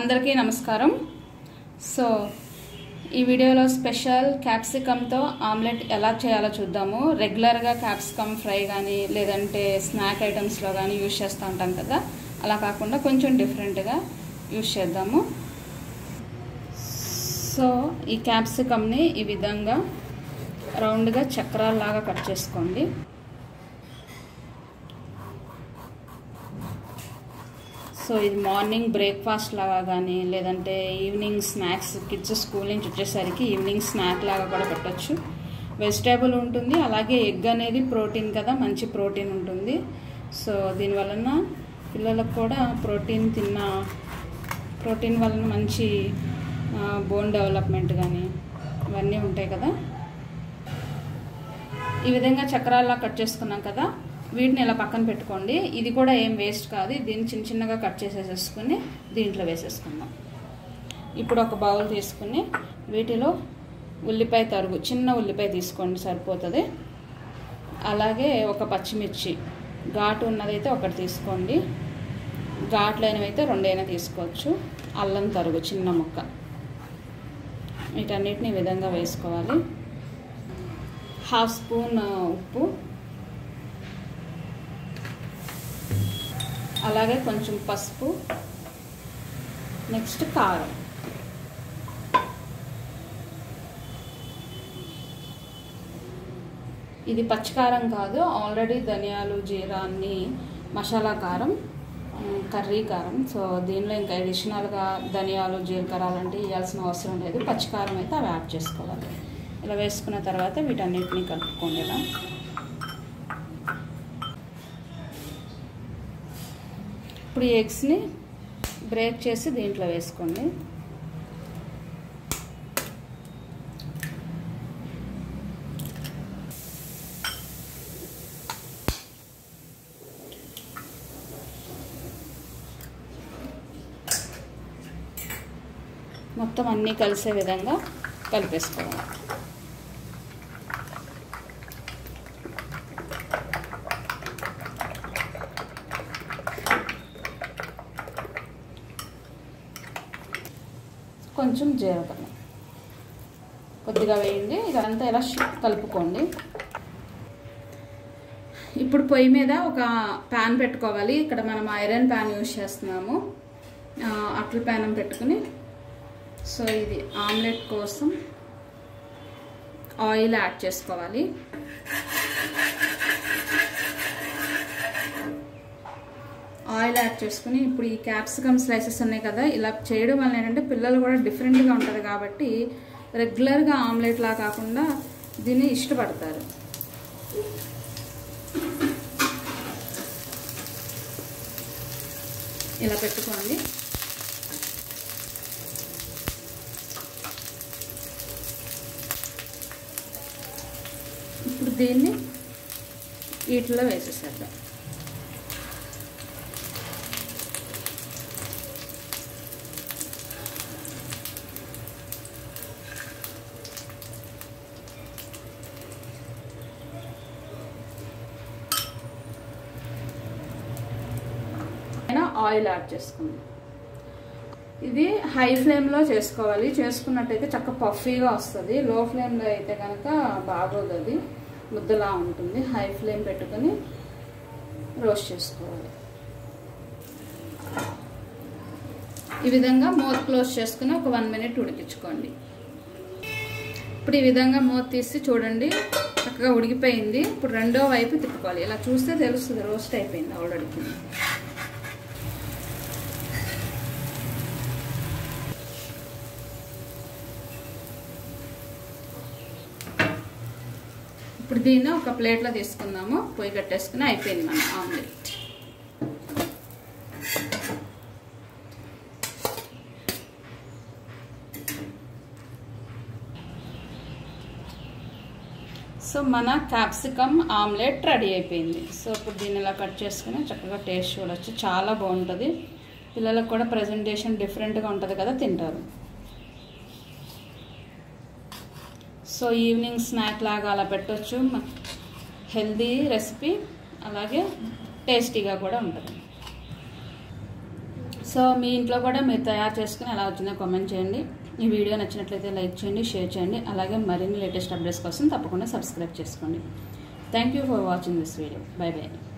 అందరికీ నమస్కారం సో ఈ వీడియోలో స్పెషల్ క్యాప్సికమ్తో ఆమ్లెట్ ఎలా చేయాలో చూద్దాము రెగ్యులర్గా క్యాప్సికమ్ ఫ్రై కానీ లేదంటే స్నాక్ ఐటమ్స్లో కానీ యూజ్ చేస్తూ ఉంటాం కదా అలా కాకుండా కొంచెం డిఫరెంట్గా యూజ్ చేద్దాము సో ఈ క్యాప్సికమ్ని ఈ విధంగా రౌండ్గా చక్రాల్లాగా కట్ చేసుకోండి సో ఇది మార్నింగ్ బ్రేక్ఫాస్ట్ లాగా కానీ లేదంటే ఈవినింగ్ స్నాక్స్ కిడ్స్ స్కూల్ నుంచి వచ్చేసరికి ఈవినింగ్ స్నాక్ లాగా కూడా పెట్టచ్చు వెజిటేబుల్ ఉంటుంది అలాగే ఎగ్ అనేది ప్రోటీన్ కదా మంచి ప్రోటీన్ ఉంటుంది సో దీనివలన పిల్లలకు కూడా ప్రోటీన్ తిన్న ప్రోటీన్ వలన మంచి బోన్ డెవలప్మెంట్ కానీ ఇవన్నీ ఉంటాయి కదా ఈ విధంగా చక్రాల్లా కట్ చేసుకున్నాం కదా వీటిని ఇలా పక్కన పెట్టుకోండి ఇది కూడా ఏం వేస్ట్ కాదు దీన్ని చిన్న చిన్నగా కట్ చేసేసేసుకుని దీంట్లో వేసేసుకుందాం ఇప్పుడు ఒక బౌల్ తీసుకుని వీటిలో ఉల్లిపాయ తరుగు చిన్న ఉల్లిపాయ తీసుకోండి సరిపోతుంది అలాగే ఒక పచ్చిమిర్చి ఘాటు ఉన్నదైతే ఒకటి తీసుకోండి ఘాటు లేనివైతే రెండైనా తీసుకోవచ్చు అల్లం తరుగు చిన్న ముక్క వీటన్నిటిని ఈ విధంగా వేసుకోవాలి హాఫ్ స్పూన్ ఉప్పు అలాగే కొంచెం పసుపు నెక్స్ట్ కారం ఇది పచ్చికారం కాదు ఆల్రెడీ ధనియాలు జీరా అన్ని మసాలా కారం కర్రీ కారం సో దీనిలో ఇంకా అడిషనల్గా ధనియాలు జీలకర్ర అలాంటివి వేయాల్సిన అవసరం లేదు పచ్చికారం అయితే అవి యాడ్ చేసుకోవాలి ఇలా వేసుకున్న తర్వాత వీటన్నిటిని కలుపుకోండి ఇలా ఇప్పుడు ఈ ఎగ్స్ని బ్రేక్ చేసి దీంట్లో వేసుకోండి మొత్తం అన్నీ కలిసే విధంగా కలిపేసుకోవాలి కొంచెం జీలకర్ర కొద్దిగా వేయండి ఇదంతా ఇలా కలుపుకోండి ఇప్పుడు పొయ్యి మీద ఒక ప్యాన్ పెట్టుకోవాలి ఇక్కడ మనం ఐరన్ ప్యాన్ యూజ్ చేస్తున్నాము అట్ల ప్యాన్ పెట్టుకుని సో ఇది ఆమ్లెట్ కోసం ఆయిల్ యాడ్ చేసుకోవాలి ఆయిల్ యాడ్ చేసుకుని ఇప్పుడు ఈ క్యాప్సికమ్ స్లైసెస్ ఉన్నాయి కదా ఇలా చేయడం వల్ల ఏంటంటే పిల్లలు కూడా డిఫరెంట్గా ఉంటుంది కాబట్టి రెగ్యులర్గా ఆమ్లెట్లా కాకుండా దీన్ని ఇష్టపడతారు ఇలా పెట్టుకోండి ఇప్పుడు దీన్ని వీటిలో వేసేసేద్దాం ఆయిల్ యాడ్ చేసుకుందాం ఇది హై ఫ్లేమ్లో చేసుకోవాలి చేసుకున్నట్టయితే చక్క పఫీగా వస్తుంది లో ఫ్లేమ్లో అయితే కనుక బాగోదు అది ముద్దలా ఉంటుంది హై ఫ్లేమ్ పెట్టుకొని రోస్ట్ చేసుకోవాలి ఈ విధంగా మూత క్లోజ్ చేసుకుని ఒక వన్ మినిట్ ఉడికించుకోండి ఇప్పుడు ఈ విధంగా మూత తీసి చూడండి చక్కగా ఉడికిపోయింది ఇప్పుడు రెండో వైపు తిప్పుకోవాలి ఇలా చూస్తే తెలుస్తుంది రోస్ట్ అయిపోయింది ఆల్రెడీ ఇప్పుడు దీన్ని ఒక ప్లేట్లో తీసుకుందాము పొయ్యి కట్టేసుకుని అయిపోయింది మన ఆమ్లెట్ సో మన క్యాప్సికమ్ ఆమ్లెట్ రెడీ అయిపోయింది సో ఇప్పుడు దీన్ని ఇలా కట్ చేసుకుని చక్కగా టేస్ట్ చూడొచ్చు చాలా బాగుంటుంది పిల్లలకు కూడా ప్రజెంటేషన్ డిఫరెంట్గా ఉంటుంది కదా తింటారు సో ఈవినింగ్ స్నాక్ లాగా అలా పెట్టవచ్చు హెల్దీ రెసిపీ అలాగే టేస్టీగా కూడా ఉంటుంది సో మీ ఇంట్లో కూడా మీరు తయారు చేసుకుని ఎలా వచ్చిందో కామెంట్ చేయండి ఈ వీడియో నచ్చినట్లయితే లైక్ చేయండి షేర్ చేయండి అలాగే మరిన్ని లేటెస్ట్ అప్డేట్స్ కోసం తప్పకుండా సబ్స్క్రైబ్ చేసుకోండి thank you for watching this video bye by